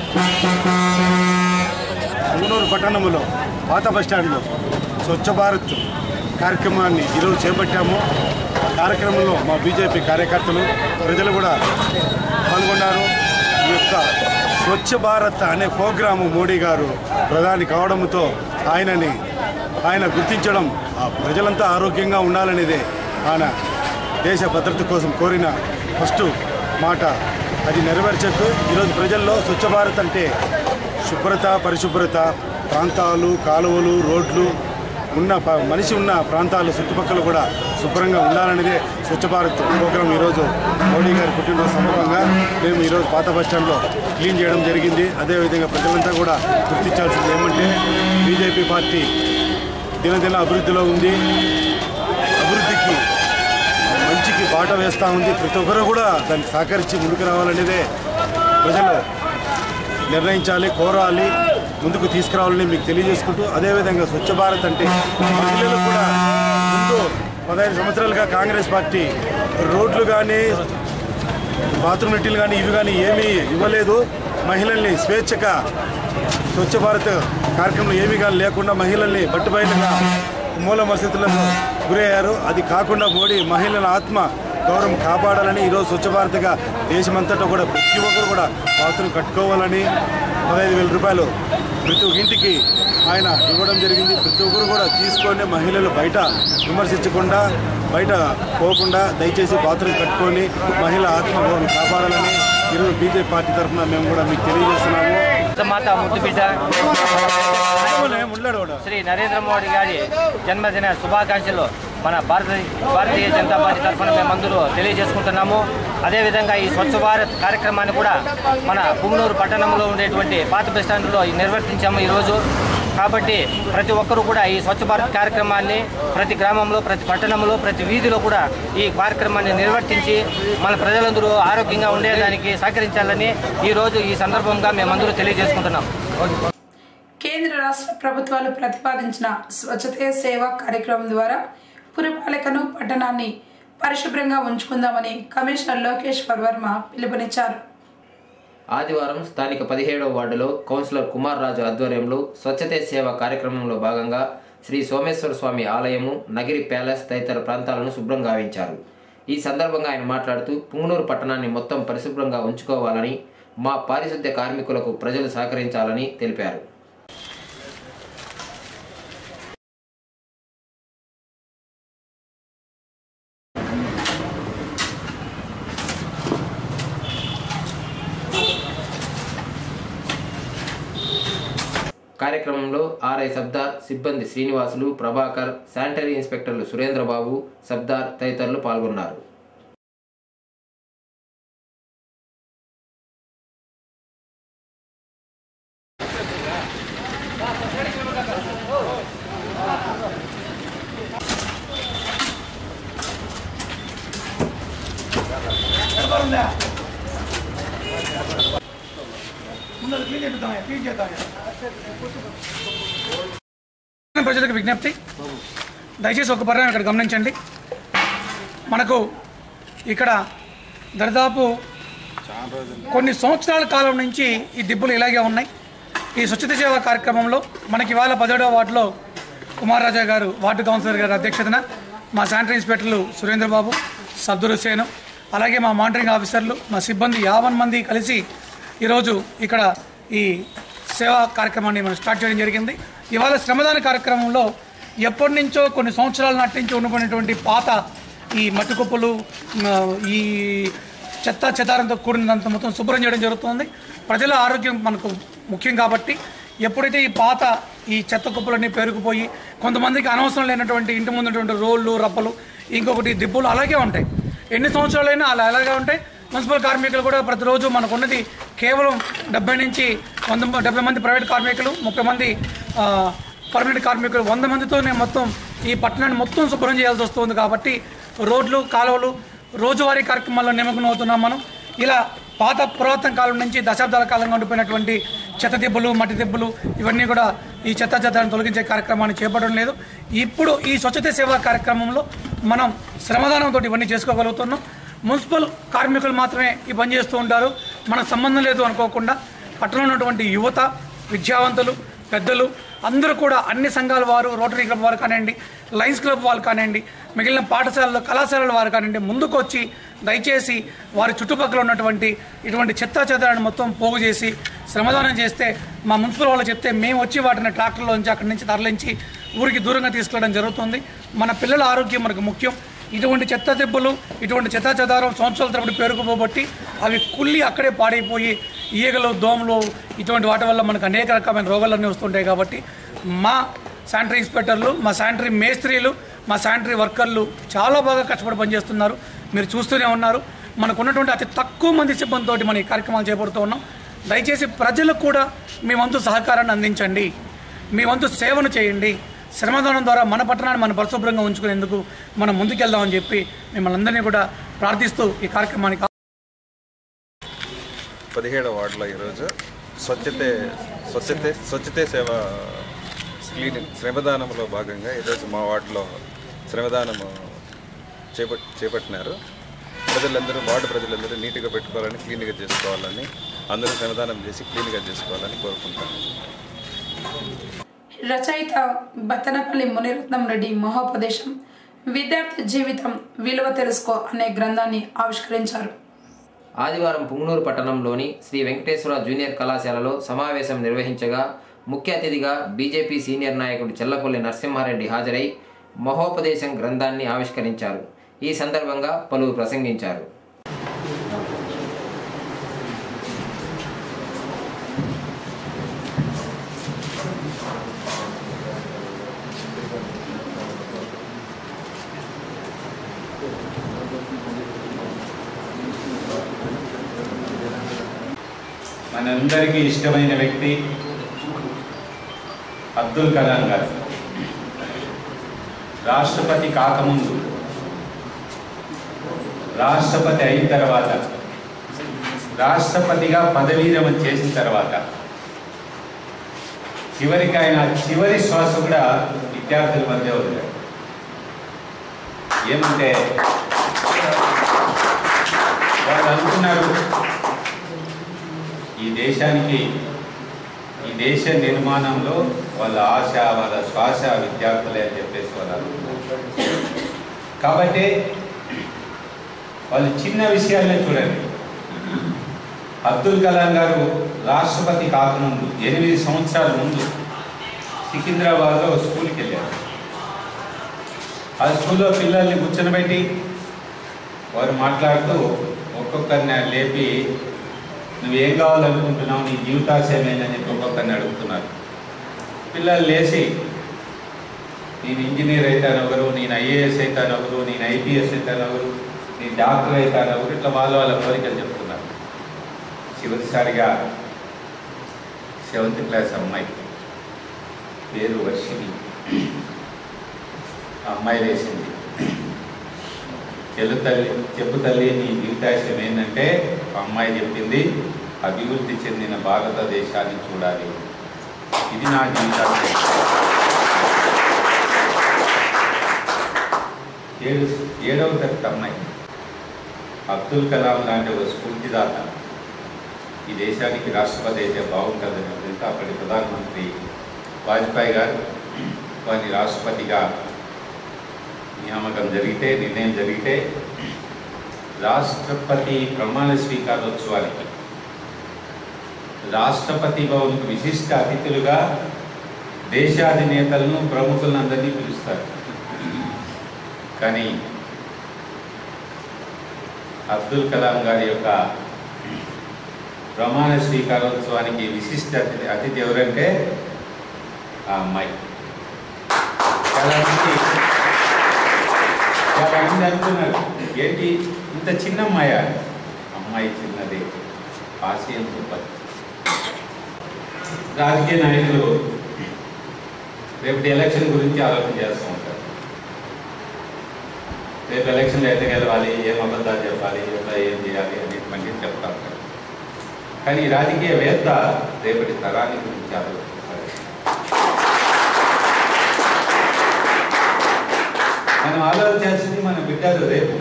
పుంగనూరు పట్టణంలో పాత బస్టాండ్లో స్వచ్ఛ భారత్ కార్యక్రమాన్ని ఈరోజు చేపట్టాము ఆ కార్యక్రమంలో మా బీజేపీ కార్యకర్తలు ప్రజలు కూడా పాల్గొన్నారు ఈ యొక్క స్వచ్ఛ భారత్ అనే ప్రోగ్రాము మోడీ గారు ప్రధాని కావడంతో ఆయనని ఆయన గుర్తించడం ఆ ప్రజలంతా ఆరోగ్యంగా ఉండాలనేదే ఆయన దేశ భద్రత కోసం కోరిన ఫస్ట్ మాట అది నెరవేర్చకు ఈరోజు ప్రజల్లో స్వచ్ఛ భారత్ అంటే శుభ్రత పరిశుభ్రత ప్రాంతాలు కాలువలు రోడ్లు ఉన్న ప- మనిషి ఉన్న ప్రాంతాలు చుట్టుపక్కల కూడా శుభ్రంగా ఉండాలనేదే స్వచ్ఛ భారత్ ప్రోగ్రాం ఈరోజు మోడీ గారి పుట్టినరోజు సందర్భంగా మేము ఈరోజు పాత బస్ స్టాండ్లో క్లీన్ చేయడం జరిగింది అదేవిధంగా ప్రజలంతా కూడా గుర్తించాల్సింది ఏమంటే బీజేపీ పార్టీ దినదిన అభివృద్ధిలో ఉంది అభివృద్ధికి మంచికి బాట వేస్తూ ఉంది ప్రతి ఒక్కరు కూడా దానికి సహకరించి ముందుకు రావాలనేదే ప్రజలు నిర్ణయించాలి కోరాలి ముందుకు తీసుకురావాలని మీకు తెలియజేసుకుంటూ అదేవిధంగా స్వచ్ఛ భారత్ అంటే మహిళలు కూడా ముందు పదహైదు సంవత్సరాలుగా కాంగ్రెస్ పార్టీ రోడ్లు కానీ బాత్రూమ్ నెట్టిలు కానీ ఇవి కానీ ఏమీ ఇవ్వలేదు మహిళల్ని స్వేచ్ఛగా స్వచ్ఛ భారత్ కార్యక్రమం ఏమీ కానీ లేకుండా మహిళల్ని బట్టుబయలుగా మూల మసీదులకు గురయ్యారు అది కాకుండా మోడీ మహిళల ఆత్మ గౌరవం కాపాడాలని ఈరోజు స్వచ్ఛ భారత్గా దేశమంతటా కూడా ప్రతి ఒక్కరు కూడా బాత్రూమ్ కట్టుకోవాలని పదహైదు వేల రూపాయలు ప్రతి ఒక్క ఇంటికి ఆయన ఇవ్వడం జరిగింది ప్రతి ఒక్కరు కూడా తీసుకొని మహిళలు బయట విమర్శించకుండా బయట పోకుండా దయచేసి బాత్రూమ్ కట్టుకొని మహిళ ఆత్మగౌరవం కాపాడాలని ఈరోజు బీజేపీ పార్టీ తరఫున మేము కూడా మీకు తెలియజేస్తున్నాము
మాత ముద్దు బిడ్డ శ్రీ నరేంద్ర మోడీ గారి జన్మదిన శుభాకాంక్షలు మన భారత భారతీయ జనతా పార్టీ తరఫున మేమందరూ తెలియజేసుకుంటున్నాము అదేవిధంగా ఈ స్వచ్ఛ భారత్ కార్యక్రమాన్ని కూడా మన పుంగనూరు పట్టణంలో ఉండేటువంటి పాత బస్ స్టాండ్లో నిర్వర్తించాము ఈరోజు కాబట్టి ప్రతి ఒక్కరూ కూడా ఈ స్వచ్ఛ భారత్ కార్యక్రమాన్ని ప్రతి గ్రామంలో ప్రతి పట్టణంలో ప్రతి వీధిలో కూడా ఈ కార్యక్రమాన్ని నిర్వర్తించి మన ప్రజలందరూ ఆరోగ్యంగా ఉండేదానికి సహకరించాలని ఈరోజు ఈ సందర్భంగా మేమందరూ తెలియజేసుకుంటున్నాం
కేంద్ర రాష్ట్ర ప్రభుత్వాలు ప్రతిపాదించిన స్వచ్ఛతే సేవ కార్యక్రమం ద్వారా పురపాలికను పట్టణాన్ని పరిశుభ్రంగా ఉంచుకుందామని కమిషనర్ లోకేశ్వర్ వర్మ పిలుపునిచ్చారు
ఆదివారం స్థానిక పదిహేడవ వార్డులో కౌన్సిలర్ కుమార్ రాజు ఆధ్వర్యంలో స్వచ్ఛతే సేవ కార్యక్రమంలో భాగంగా శ్రీ సోమేశ్వర స్వామి ఆలయము నగిరి ప్యాలెస్ తదితర ప్రాంతాలను శుభ్రం గావించారు ఈ సందర్భంగా ఆయన మాట్లాడుతూ పుంగనూరు పట్టణాన్ని మొత్తం పరిశుభ్రంగా ఉంచుకోవాలని మా పారిశుద్ధ్య కార్మికులకు ప్రజలు సహకరించాలని తెలిపారు కార్యక్రమంలో ఆర్ఐ సబ్దార్ సిబ్బంది శ్రీనివాసులు ప్రభాకర్ శానిటరీ ఇన్స్పెక్టర్లు సురేంద్రబాబు సబ్దార్ తదితరులు పాల్గొన్నారు
ప్రజలకు విజ్ఞప్తి దయచేసి ఒక పర్యాయం ఇక్కడ గమనించండి మనకు ఇక్కడ దరిదాపు కొన్ని సంవత్సరాల కాలం నుంచి ఈ దిబ్బలు ఇలాగే ఉన్నాయి ఈ స్వచ్ఛత సేవ కార్యక్రమంలో మనకి ఇవాళ పదిహేడవ వార్డులో కుమార్ రాజా గారు వార్డు కౌన్సిలర్ గారి అధ్యక్షతన మా శానిటరీ ఇన్స్పెక్టర్లు సురేంద్ర బాబు సబ్దుల్ హుసేను అలాగే మా మానిటరింగ్ ఆఫీసర్లు మా సిబ్బంది యావన్ మంది కలిసి ఈరోజు ఇక్కడ ఈ సేవా కార్యక్రమాన్ని మనం స్టార్ట్ చేయడం జరిగింది ఇవాళ శ్రమదాన కార్యక్రమంలో ఎప్పటి నుంచో కొన్ని సంవత్సరాల నాటి నుంచి ఉండిపోయినటువంటి పాత ఈ మట్టి కుప్పలు మ, ఈ చెత్త చెదారంతో కూడినంత మొత్తం శుభ్రం చేయడం జరుగుతుంది ప్రజల ఆరోగ్యం మనకు ముఖ్యం కాబట్టి ఎప్పుడైతే ఈ పాత ఈ చెత్త కుప్పలన్నీ పేరుకుపోయి కొంతమందికి అనవసరం లేనటువంటి ఇంటి ముందున్నటువంటి రోళ్ళు రప్పలు ఇంకొకటి దిబ్బలు అలాగే ఉంటాయి ఎన్ని సంవత్సరాలైనా అలా అలాగే ఉంటాయి మున్సిపల్ కార్మికులు కూడా ప్రతిరోజు మనకు ఉన్నది కేవలం డెబ్బై నుంచి వంద డెబ్బై మంది ప్రైవేట్ కార్మికులు ముప్పై మంది ఆ, పర్మనెంట్ కార్మికులు వంద మందితోనే మొత్తం ఈ పట్టణాన్ని మొత్తం శుభ్రం చేయాల్సి వస్తుంది కాబట్టి రోడ్లు కాలువలు రోజువారీ కార్యక్రమాల్లో నిమగ్నం అవుతున్నాం మనం ఇలా పాత పురాతన కాలం నుంచి దశాబ్దాల కాలంగా ఉండిపోయినటువంటి చెత్త దిబ్బలు మట్టి దిబ్బలు ఇవన్నీ కూడా ఈ చెత్త చెత్తను తొలగించే కార్యక్రమాన్ని చేపట్టడం లేదు ఇప్పుడు ఈ స్వచ్ఛత సేవా కార్యక్రమంలో మనం శ్రమదానంతో ఇవన్నీ చేసుకోగలుగుతున్నాం మున్సిపల్ కార్మికులు మాత్రమే ఈ పని చేస్తూ ఉంటారు మనకు సంబంధం లేదు అనుకోకుండా పట్టణంలో ఉన్నటువంటి యువత విద్యావంతులు పెద్దలు అందరూ కూడా అన్ని సంఘాల వారు రోటరీ క్లబ్ వారు కానివ్వండి లయన్స్ క్లబ్ వాళ్ళు కానివ్వండి మిగిలిన పాఠశాలలు కళాశాలల వారు కానివ్వండి ముందుకు వచ్చి దయచేసి వారి చుట్టుపక్కల ఉన్నటువంటి ఇటువంటి చెత్త చెదారాన్ని మొత్తం పోగు చేసి శ్రమదానం చేస్తే మా మున్సిపల్ వాళ్ళు చెప్తే మేము వచ్చి వాటిని ట్రాక్టర్లో నుంచి అక్కడి నుంచి తరలించి ఊరికి దూరంగా తీసుకెళ్ళడం జరుగుతుంది మన పిల్లల ఆరోగ్యం మనకు ముఖ్యం ఇటువంటి చెత్త దెబ్బలు ఇటువంటి చెత్త చెదారం సంవత్సరాల తరబడి పేరుకుపోబట్టి అవి కుళ్ళి అక్కడే పాడైపోయి ఈగలు దోమలు ఇటువంటి వాటి వల్ల మనకు అనేక రకమైన రోగాలన్నీ వస్తుంటాయి కాబట్టి మా శానిటరీ ఇన్స్పెక్టర్లు మా శానిటరీ మేస్త్రీలు మా శానిటరీ వర్కర్లు చాలా బాగా కష్టపడి పనిచేస్తున్నారు మీరు చూస్తూనే ఉన్నారు మనకు ఉన్నటువంటి అతి తక్కువ మంది సిబ్బందితోటి మన ఈ కార్యక్రమాలు చేపడుతూ ఉన్నాం దయచేసి ప్రజలకు కూడా మీ వంతు సహకారాన్ని అందించండి మీ వంతు సేవను చేయండి శ్రమదానం ద్వారా మన పట్టణాన్ని మనం పరిశుభ్రంగా ఉంచుకునేందుకు మనం ముందుకెళ్దామని చెప్పి మిమ్మల్ని అందరినీ కూడా ప్రార్థిస్తూ ఈ కార్యక్రమానికి
పదిహేడవ వార్డులో ఈరోజు స్వచ్ఛతే స్వచ్ఛతే స్వచ్ఛతే సేవ క్లీనింగ్ శ్రమదానంలో భాగంగా ఈరోజు మా వార్డులో శ్రమదానము చేపట్ చేపట్టినారు ప్రజలందరూ వార్డు ప్రజలందరూ నీట్గా పెట్టుకోవాలని క్లీన్గా చేసుకోవాలని అందరూ శ్రమదానం చేసి క్లీన్గా చేసుకోవాలని కోరుకుంటాను
రచయిత బత్తనపల్లి మునిరత్నం రెడ్డి మహోపదేశం విద్యార్థి జీవితం విలువ తెలుసుకో అనే గ్రంథాన్ని ఆవిష్కరించారు
ఆదివారం పుంగనూరు పట్టణంలోని శ్రీ వెంకటేశ్వర జూనియర్ కళాశాలలో సమావేశం నిర్వహించగా ముఖ్య అతిథిగా బీజేపీ సీనియర్ నాయకుడు చెల్లపల్లి నరసింహారెడ్డి హాజరై మహోపదేశం గ్రంథాన్ని ఆవిష్కరించారు ఈ సందర్భంగా పలువురు ప్రసంగించారు
మనందరికీ ఇష్టమైన వ్యక్తి అబ్దుల్ కలాం గారు రాష్ట్రపతి కాకముందు రాష్ట్రపతి అయిన తర్వాత రాష్ట్రపతిగా పదవీ విరమణ చేసిన తర్వాత చివరికి ఆయన చివరి శ్వాస కూడా విద్యార్థుల మధ్య వదిలాడు ఏమంటే వాళ్ళు అనుకున్నారు ఈ దేశానికి ఈ దేశ నిర్మాణంలో వాళ్ళ ఆశ వాళ్ళ శ్వాస విద్యార్థులే అని చెప్పేసి వాళ్ళు అనుకున్నారు కాబట్టి వాళ్ళు చిన్న విషయాలనే చూడండి అబ్దుల్ కలాం గారు రాష్ట్రపతి కాకముందు ఎనిమిది సంవత్సరాల ముందు సికింద్రాబాద్లో ఒక స్కూల్కి వెళ్ళారు ఆ స్కూల్లో పిల్లల్ని కూర్చొనబెట్టి వారు మాట్లాడుతూ ఒక్కొక్కరిని లేపి నువ్వేం కావాలనుకుంటున్నావు నీ జీవితాశయం ఏంటని చెప్పి ఒక్కొక్కరిని అడుగుతున్నారు పిల్లలు లేచి నేను ఇంజనీర్ అవుతాను ఒకరు నేను ఐఏఎస్ అవుతాను ఒకరు నేను ఐపీఎస్ అవుతాను ఒకరు నేను డాక్టర్ అవుతాను ఒకరు ఇట్లా వాళ్ళ వాళ్ళ కోరికలు చెప్తున్నారు చివరిసారిగా సెవెంత్ క్లాస్ అమ్మాయి పేరు వర్షిని ఆ అమ్మాయి వేసింది చెల్లు తల్లి చెప్పు తల్లి నీ జీవితాశయం ఏంటంటే ఆ అమ్మాయి చెప్పింది అభివృద్ధి చెందిన భారతదేశాన్ని చూడాలి ఇది నా జీవితాశయం ఏడు ఏడవ తరగతి అమ్మాయి అబ్దుల్ కలాం లాంటి ఒక స్ఫూర్తిదాత ఈ దేశానికి రాష్ట్రపతి అయితే బాగుంటుందని ఉద్దేశంతో అప్పటి ప్రధానమంత్రి వాజ్పేయి గారు వారిని రాష్ట్రపతిగా నియామకం జరిగితే నిర్ణయం జరిగితే రాష్ట్రపతి ప్రమాణ స్వీకారోత్సవానికి రాష్ట్రపతి భవన్కు విశిష్ట అతిథులుగా దేశాధినేతలను ప్రముఖులను అందరినీ పిలుస్తారు కానీ అబ్దుల్ కలాం గారి యొక్క ప్రమాణ స్వీకారోత్సవానికి విశిష్ట అతిథి అతిథి ఎవరంటే ఆ అమ్మాయి చాలా మంది చాలా మంది అనుకున్నారు ఏంటి ఇంత చిన్న అమ్మాయ అమ్మాయి చిన్నదే ఆశయం గొప్పది రాజకీయ నాయకులు రేపటి ఎలక్షన్ గురించి ఆలోచన చేస్తూ ఉంటారు రేపు ఎలక్షన్లో ఎంత గెలవాలి ఏం అబద్ధాలు చెప్పాలి ఎట్లా ఏం చేయాలి అనేటువంటి చెప్తా ఉంటారు కానీ రాజకీయవేత్త రేపటి తరాన్ని గురించి ఆలోచిస్తారు మనం ఆలోచించాల్సింది మన బిడ్డలు రేపు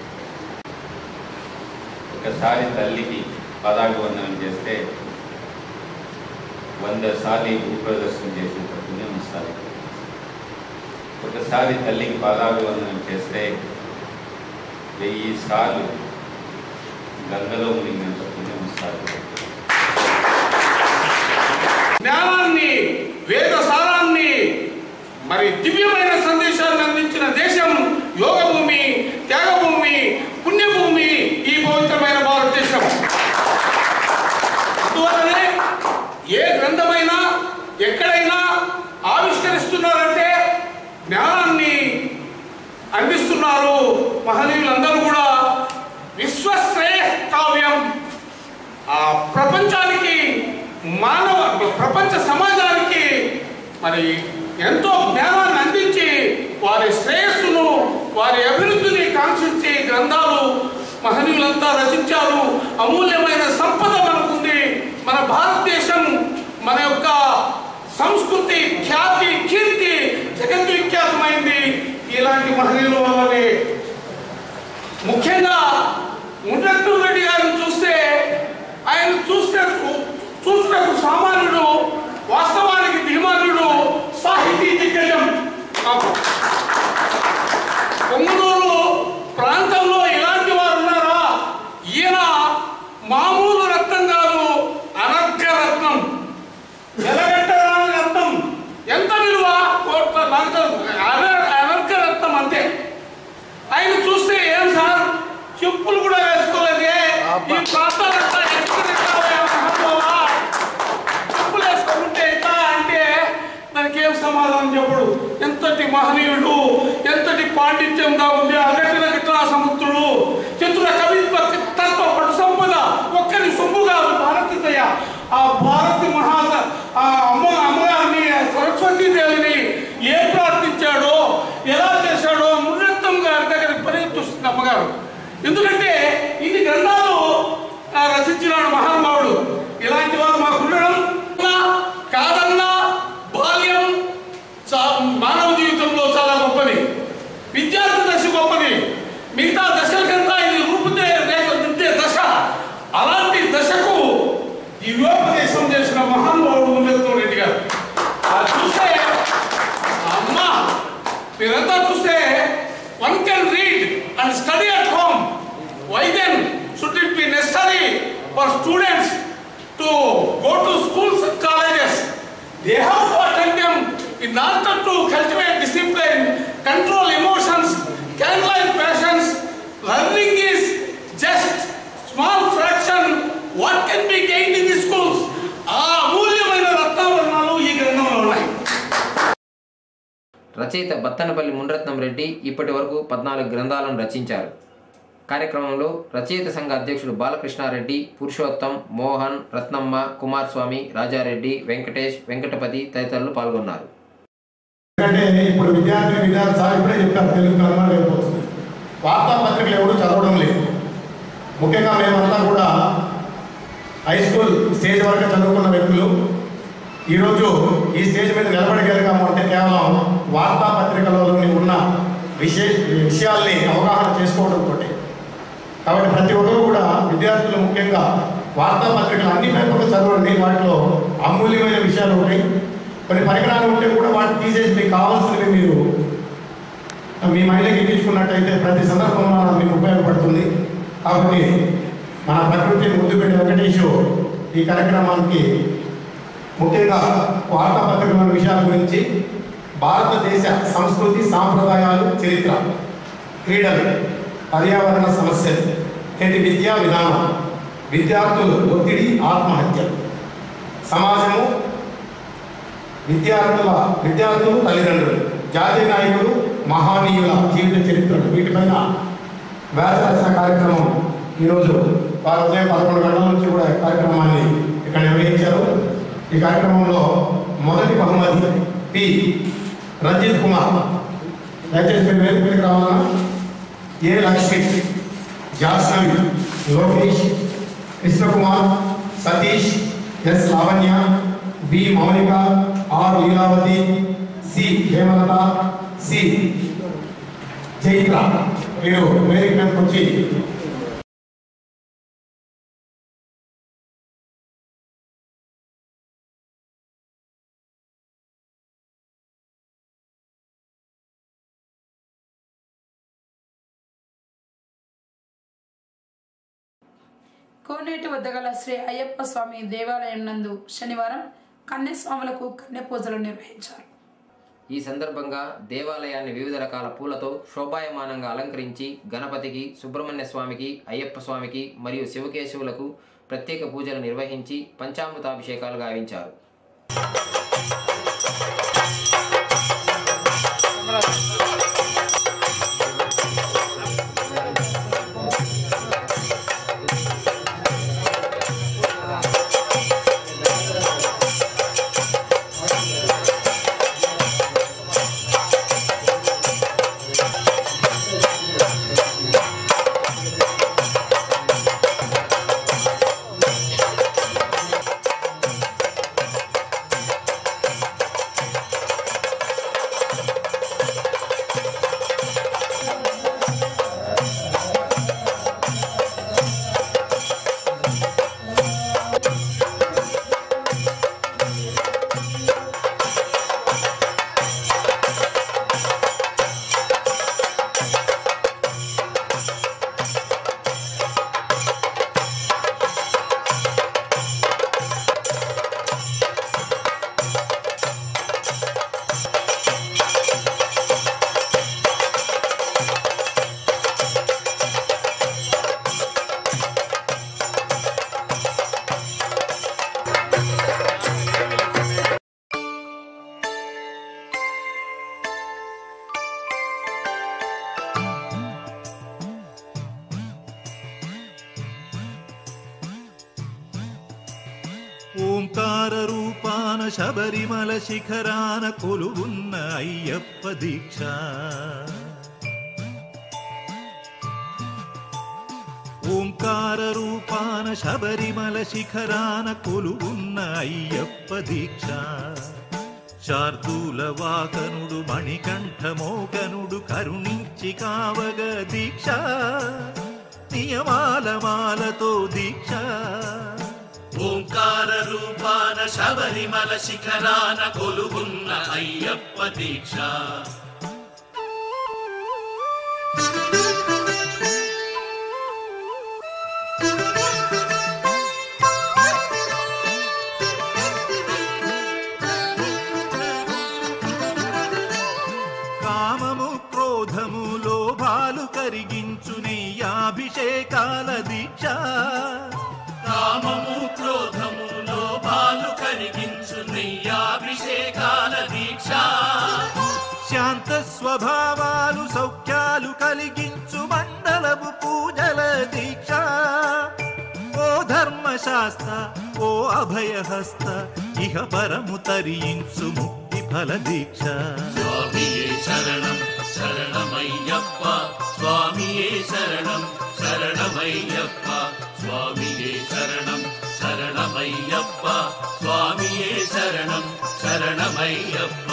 ఒకసారి తల్లికి పదాభివందనం చేస్తే వంద సార్లు భూప్రదర్శన చేసినంత పుణ్యం వస్తుంది ఒకసారి తల్లికి పాదాభివందనం చేస్తే వెయ్యి సార్లు గంగలో మునిగినంత పుణ్యం వస్తుంది
జ్ఞానాన్ని వేద సారాన్ని మరి దివ్యమైన సందేశాన్ని అందించిన దేశం యోగ భూమి త్యాగభూమి పుణ్యభూమి ఈ పవిత్రమైన భారతదేశం అందువల్లనే ఏ గ్రంథమైనా ఎక్కడైనా ఆవిష్కరిస్తున్నారంటే జ్ఞానాన్ని అందిస్తున్నారు మహనీయులందరూ కూడా విశ్వశ్రేయ కావ్యం ఆ ప్రపంచానికి మానవ ప్రపంచ సమాజానికి మరి ఎంతో జ్ఞానాన్ని అందించి వారి శ్రేయస్సును వారి అభివృద్ధిని కాంక్షించే గ్రంథాలు మహనీయులంతా రచించారు అమూల్యమైన సంపద మనకుంది మన భారతదేశం మన యొక్క సంస్కృతి ఖ్యాతి కీర్తి జగద్విఖ్యాతమైంది ఇలాంటి మహనీయుల వల్లనే ముఖ్యంగా మున్నట్టు రెడ్డి గారిని చూస్తే ఆయన చూస్తే చూసినప్పుడు సామాన్యుడు వాస్తవానికి ధీమానుడు సాహితీ దిగ్గజం పొంగునూరు ప్రాంతంలో ఇలాంటి వారు ఉన్నారా ఈయన మామూలు రత్నం కాదు అనర్ఘ రత్నం వెలగట్టరాని రత్నం ఎంత విలువ కోట్ల నాకు తెలుసు. అన- అనర్ఘ రత్నం అంతే ఆయన చూస్తే ఏం సార్ చెప్పులు కూడా వేసుకోలేదే ఈ ప్రాంతాలంతా ఎక్కడెక్కడ మహాత్మావా? చెప్పులు వేసుకుంటే ఎట్లా అంటే దానికి ఏం సమాధానం చెప్పడు ఎంతటి మహనీయుడు ఎంతటి పాండిత్యంగా ఉంది అగటిన గిట్లా సముద్రుడు చతుర కవిత్వ తత్వ పటు సంపద ఒక్కరి సొమ్ము కాదు భారతీయ ఆ భారతి మహా ఆ అమ్మ అమ్మగారిని ఆ సరస్వతీ దేవిని ఏ ప్రార్థించాడో ఎలా చేశాడో మున్నత్తం గారి దగ్గరికి పరిగెత్తుస్తుంది అమ్మగారు ఎందుకంటే ఇన్ని గ్రంథాలు ఆ, రచించినాడు మహానుభావుడు ఇలాంటి వారు మాకు ఉండడం కాదన్నా బాల్యం చా- మానవ జీవితంలో చాలా గొప్పది విద్యార్థి దశ గొప్పది మిగతా దశల కన్నా ఇది రూపుదే దిద్దే దశ అలాంటి దశకు దివ్యోపదేశం చేసిన మహానుభావుడు ఉండేతో రెడ్డి గారు అది చూస్తే అమ్మా మీరంతా చూస్తే one can read and study at home why then should it be necessary for students to go to schools and colleges they have to attend them in order to cultivate discipline control emotions canalise passions learning is just small fraction what can be gained in the schools ఆ అమూల్యమైన రత్నావరణాలు ఈ గ్రంథంలో ఉన్నాయి
రచయిత బత్తనపల్లి మునరత్నం రెడ్డి ఇప్పటి వరకు పద్నాలుగు గ్రంథాలను రచించారు కార్యక్రమంలో రచయిత సంఘ అధ్యక్షుడు బాలకృష్ణారెడ్డి పురుషోత్తం మోహన్ రత్నమ్మ కుమారస్వామి రాజారెడ్డి వెంకటేష్ వెంకటపతి తదితరులు పాల్గొన్నారు
ఎందుకంటే ఇప్పుడు విద్యార్థి విద్యార్థి సార్ ఇప్పుడే చెప్పారు తెలుగు కనుమరుగైపోతుంది వార్తాపత్రికలు ఎవరు చదవడం లేదు ముఖ్యంగా మేమంతా కూడా హై స్కూల్ స్టేజ్ వరకు చదువుకున్న వ్యక్తులు ఈరోజు ఈ స్టేజ్ మీద నిలబడగలిగాము అంటే కేవలం వార్తాపత్రికలోని ఉన్న విషయ విషయాల్ని అవగాహన చేసుకోవడంతో కాబట్టి ప్రతి ఒక్కరు కూడా విద్యార్థులు ముఖ్యంగా వార్తాపత్రికలు అన్ని పేపర్లు చదవండి వాటిలో అమూల్యమైన విషయాలు ఉంటాయి కొన్ని పరికరాలు ఉంటే కూడా వాటిని తీసేసి మీకు కావాల్సినవి మీరు మీ మైండ్కి ఎక్కించుకున్నట్టయితే ప్రతి సందర్భంలో అది మీకు ఉపయోగపడుతుంది కాబట్టి మన ప్రకృతిని ముందు పెట్టి వెంకటేష్ ఈ కార్యక్రమానికి ముఖ్యంగా వార్తాపత్రికలోని విషయాల గురించి భారతదేశ సంస్కృతి సాంప్రదాయాలు చరిత్ర క్రీడలు పర్యావరణ సమస్యలు నేటి విద్యా విధానం విద్యార్థులు ఒత్తిడి ఆత్మహత్య సమాజము విద్యార్థుల విద్యార్థులు తల్లిదండ్రులు జాతీయ నాయకులు మహానీయుల జీవిత చరిత్రలు వీటిపైన వ్యాస రచన కార్యక్రమం ఈరోజు వారు ఉదయం పదకొండు గంటల నుంచి కూడా ఈ కార్యక్రమాన్ని ఇక్కడ నిర్వహించారు ఈ కార్యక్రమంలో మొదటి బహుమతి పి రంజిత్ కుమార్ దయచేసి మీరు వేదిక మీదకి రావాలన్నా A Lakshmi Jasnavi Lokesh Krishnakumar Satish S Lavanya B Mounika R Leelavathi C Hemalatha C Chaitra మీరు వేదిక మీదకి వచ్చి
కోనేటి వద్ద గల శ్రీ అయ్యప్ప స్వామి దేవాలయం నందు శనివారం కన్యస్వాములకు కన్య పూజలు నిర్వహించారు
ఈ సందర్భంగా దేవాలయాన్ని వివిధ రకాల పూలతో శోభాయమానంగా అలంకరించి గణపతికి సుబ్రహ్మణ్య స్వామికి అయ్యప్ప స్వామికి మరియు శివకేశవులకు ప్రత్యేక పూజలు నిర్వహించి పంచామృతాభిషేకాలు గావించారు
ఓంకార రూపాన శబరిమల శిఖరాన కొలువున్న అయ్యప్ప దీక్ష ఓంకార రూపాన శబరిమల శిఖరాన కొలువున్న అయ్యప్ప దీక్ష శార్దూల వాకనుడు మణికంఠమోకనుడు కరుణించి కావగ దీక్ష నియమాల మాలతో దీక్ష
ఓంకార రూపాన శబరిమల శిఖరాన కొలువున్న అయ్యప్ప దీక్ష
కామము క్రోధము లోభాలు కరిగించు నెయ్యాభిషేకాల దీక్ష
కామము క్రోధము లోభాలు కరిగించు నెయ్యాభిషేకాల దీక్ష
శాంత స్వభావాలు సౌఖ్యాలు కలిగించు మండలపు పూజల దీక్ష ఓ ధర్మశాస్త్ర ఓ అభయహస్త ఇహ పరము తరించు ముక్తి ఫల దీక్ష
స్వామియే శరణం శరణమయ్యప్ప స్వామియే శరణం శరణమయ్యప్ప స్వామియే శరణం శరణమయ్యప్ప స్వామియే శరణం శరణమయ్యప్ప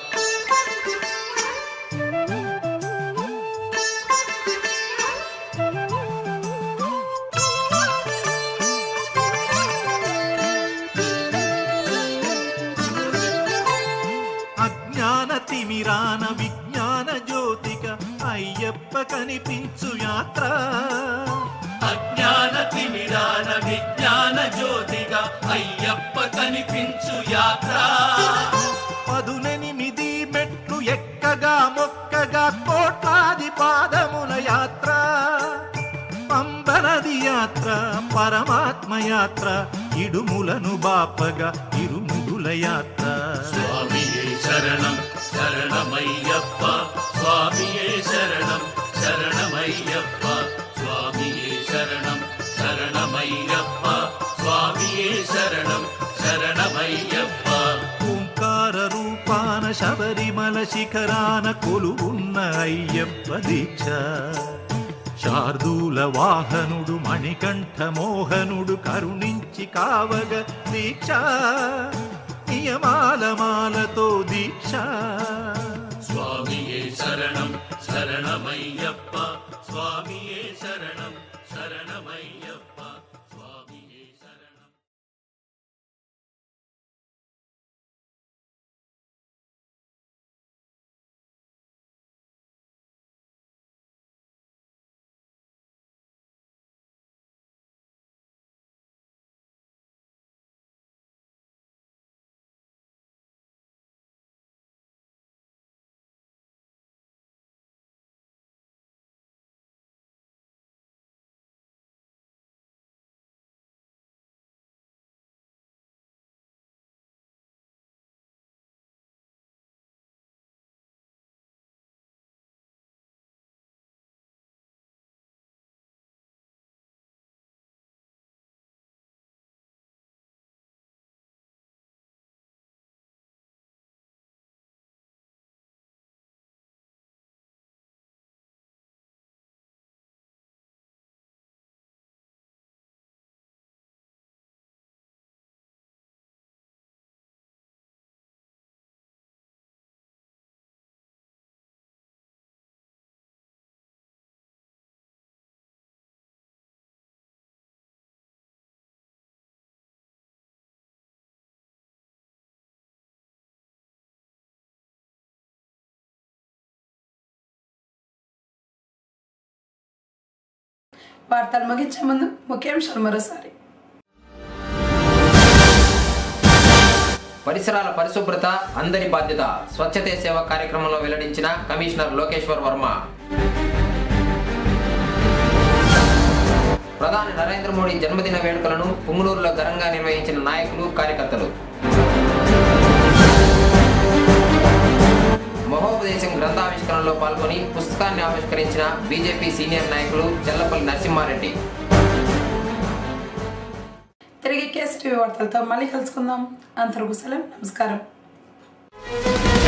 అజ్ఞాన తిమిరాన విజ్ఞాన జ్యోతిక అయ్యప్ప కనిపించు యాత్ర
అజ్ఞాన తిమిరాన విజ్ఞాన జ్యోతిగా అయ్యప్ప కనిపించు యాత్ర
పదునెనిమిది మెట్లు ఎక్కగా మొక్కగా కోట్లాది పాదముల యాత్ర పంబనది యాత్ర పరమాత్మ యాత్ర ఇడుములను బాపగా ఇరుముడుల యాత్ర
స్వామియే శరణం శరణమయ్యప్ప స్వామియే శరణం శరణమయ్యప్ప స్వామియే శరణం శరణమయ్యప్ప స్వామియే శరణం శరణమయ్యప్ప
ఓంకార రూపాన శబరిమల శిఖరాన కొలువున్న అయ్యప్ప దీక్ష శార్దూల వాహనుడు మణికంఠ మోహనుడు కరుణించి కావగ దీక్ష నియమాల మాలతో దీక్ష
స్వామియే శరణం శరణమయ్యప్ప స్వామియే శరణం శరణమయ్యప్ప స్వామియే శరణం
వార్తలు ముగించే ముందు ముఖ్యాంశాలు మరోసారి
పరిసరాల పరిశుభ్రత అందరి బాధ్యత స్వచ్ఛతే సేవ కార్యక్రమంలో వెల్లడించిన కమిషనర్ లోకేశ్వర్ వర్మ ప్రధాని నరేంద్ర మోడీ జన్మదిన వేడుకలను పుంగళూరులో ఘనంగా నిర్వహించిన నాయకులు కార్యకర్తలు మహోపదేశం గ్రంథావిష్కరణలో పాల్గొని పుస్తకాన్ని ఆవిష్కరించిన బీజేపీ సీనియర్ నాయకులు చెల్లపల్లి నరసింహారెడ్డి
తిరిగి కేసు టీవీ వార్తలతో మళ్ళీ కలుసుకుందాం అంతవరకు సెలవు నమస్కారం